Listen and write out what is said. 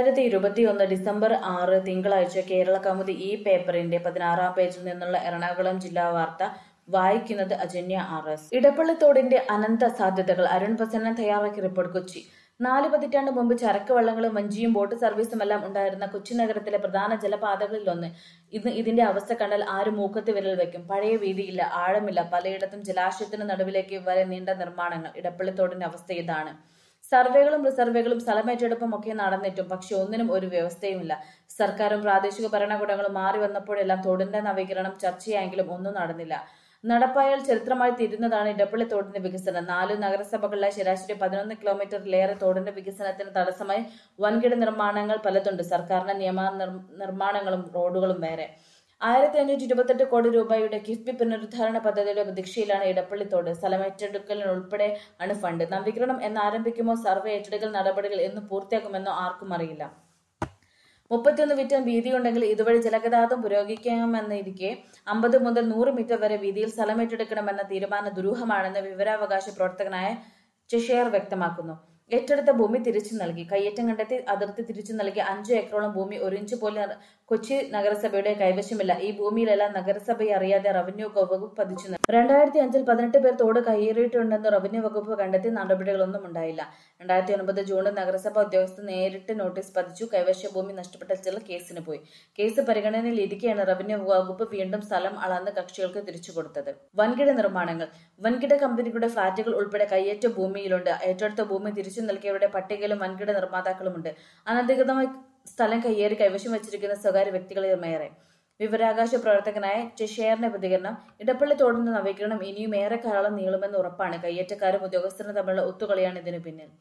രണ്ടായിരത്തി ഇരുപത്തിയൊന്ന് ഡിസംബർ ആറ് തിങ്കളാഴ്ച കേരള കൗമുദി ഈ പേപ്പറിന്റെ പതിനാറാം പേജിൽ നിന്നുള്ള എറണാകുളം ജില്ലാ വാർത്ത വായിക്കുന്നത് അജന്യ ആർ എസ് ഇടപ്പള്ളിത്തോടിന്റെ അനന്ത സാധ്യതകൾ അരുൺ പ്രസന്നൻ തയ്യാറാക്കിയ റിപ്പോർട്ട് കൊച്ചി നാല് പതിറ്റാണ്ട് മുമ്പ് ചരക്ക് വള്ളങ്ങളും വഞ്ചിയും ബോട്ട് സർവീസുമെല്ലാം ഉണ്ടായിരുന്ന കൊച്ചി നഗരത്തിലെ പ്രധാന ജലപാതകളിലൊന്ന് ഇന്ന് ഇതിന്റെ അവസ്ഥ കണ്ടാൽ ആരും മൂക്കത്ത് വിരൽ വെക്കും പഴയ വീതിയില്ല ആഴമില്ല പലയിടത്തും ജലാശയത്തിന് നടുവിലേക്ക് വരെ നീണ്ട നിർമ്മാണങ്ങൾ ഇടപ്പള്ളിത്തോടിന്റെ അവസ്ഥ ഇതാണ് സർവേകളും റിസർവേകളും സ്ഥലമേറ്റെടുപ്പും ഒക്കെ നടന്നിട്ടും പക്ഷെ ഒന്നിനും ഒരു വ്യവസ്ഥയുമില്ല സർക്കാരും പ്രാദേശിക ഭരണകൂടങ്ങളും മാറി വന്നപ്പോഴെല്ലാം തോടിന്റെ നവീകരണം ചർച്ചയായെങ്കിലും ഒന്നും നടന്നില്ല നടപ്പായാൽ ചരിത്രമായി തീരുന്നതാണ് ഇടപ്പള്ളി തോടിന്റെ വികസനം നാല് നഗരസഭകളിലെ ശരാശരി പതിനൊന്ന് കിലോമീറ്ററിലേറെ തോടിന്റെ വികസനത്തിന് തടസ്സമായി വൻകിട നിർമ്മാണങ്ങൾ പലതുണ്ട് സർക്കാരിന്റെ നിയമ നിർ- നിർമ്മാണങ്ങളും റോഡുകളും വേറെ ആയിരത്തി അഞ്ഞൂറ്റി ഇരുപത്തെട്ട് കോടി രൂപയുടെ കിഫ്ബി പുനരുദ്ധാരണ പദ്ധതിയുടെ പ്രതീക്ഷയിലാണ് ഇടപ്പള്ളിത്തോട് സ്ഥലമേറ്റെടുക്കലിനുൾപ്പെടെ ആണ് ഫണ്ട് നവീകരണം എന്ന് ആരംഭിക്കുമോ സർവേ ഏറ്റെടുക്കൽ നടപടികൾ എന്ന് പൂർത്തിയാക്കുമെന്നോ ആർക്കും അറിയില്ല മുപ്പത്തിയൊന്ന് മീറ്റർ വീതിയുണ്ടെങ്കിൽ ഇതുവഴി ജലഗതാഗതം പുരോഗമിക്കാമെന്നിരിക്കെ അമ്പത് മുതൽ നൂറ് മീറ്റർ വരെ വീതിയിൽ സ്ഥലമേറ്റെടുക്കണമെന്ന തീരുമാനം ദുരൂഹമാണെന്ന് വിവരാവകാശ പ്രവർത്തകനായ ചെഷെയർ വ്യക്തമാക്കുന്നു ഏറ്റെടുത്ത ഭൂമി തിരിച്ചു നൽകി കയ്യേറ്റം കണ്ടെത്തി അതിർത്തി തിരിച്ചു നൽകി അഞ്ചു ഏക്കറോളം ഭൂമി ഒരു ഇഞ്ച് പോലും കൊച്ചി നഗരസഭയുടെ കൈവശമില്ല ഈ ഭൂമിയിലെല്ലാം നഗരസഭയെ അറിയാതെ റവന്യൂ വകുപ്പ് പതിച്ചു നൽകി രണ്ടായിരത്തി അഞ്ചിൽ പതിനെട്ട് പേർ തോട് കയ്യേറിയിട്ടുണ്ടെന്ന് റവന്യൂ വകുപ്പ് കണ്ടെത്തി നടപടികളൊന്നും ഉണ്ടായില്ല രണ്ടായിരത്തി ഒൻപത് ജൂണിൽ നഗരസഭ ഉദ്യോഗസ്ഥർ നേരിട്ട് നോട്ടീസ് പതിച്ചു കൈവശ ഭൂമി നഷ്ടപ്പെട്ട ചിലർ കേസിന് പോയി കേസ് പരിഗണനയിൽ ഇരിക്കെയാണ് റവന്യൂ വകുപ്പ് വീണ്ടും സ്ഥലം അളന്ന് കക്ഷികൾക്ക് തിരിച്ചു കൊടുത്തത് വൻകിട നിർമ്മാണങ്ങൾ വൻകിട കമ്പനികളുടെ ഫ്ളാറ്റുകൾ ഉൾപ്പെടെ കയ്യേറ്റ ഭൂമിയിലുണ്ട് ഏറ്റെടുത്ത ഭൂമി തിരിച്ചു നൽകിയവരുടെ പട്ടികയിലും വൻകിട നിർമ്മാതാക്കളുമുണ്ട് അനധികൃതമായി സ്ഥലം കയ്യേറി കൈവശം വച്ചിരിക്കുന്ന സ്വകാര്യ വ്യക്തികളേറെ വിവരാകാശ പ്രവർത്തകനായ ചെഷെയറിന്റെ പ്രതികരണം ഇടപ്പള്ളി തോടിന്റെ നവീകരണം ഇനിയും ഏറെ കാലം നീളുമെന്ന് ഉറപ്പാണ് കയ്യേറ്റക്കാരും ഉദ്യോഗസ്ഥരും തമ്മിലുള്ള ഒത്തുകളിയാണ് ഇതിനു പിന്നിൽ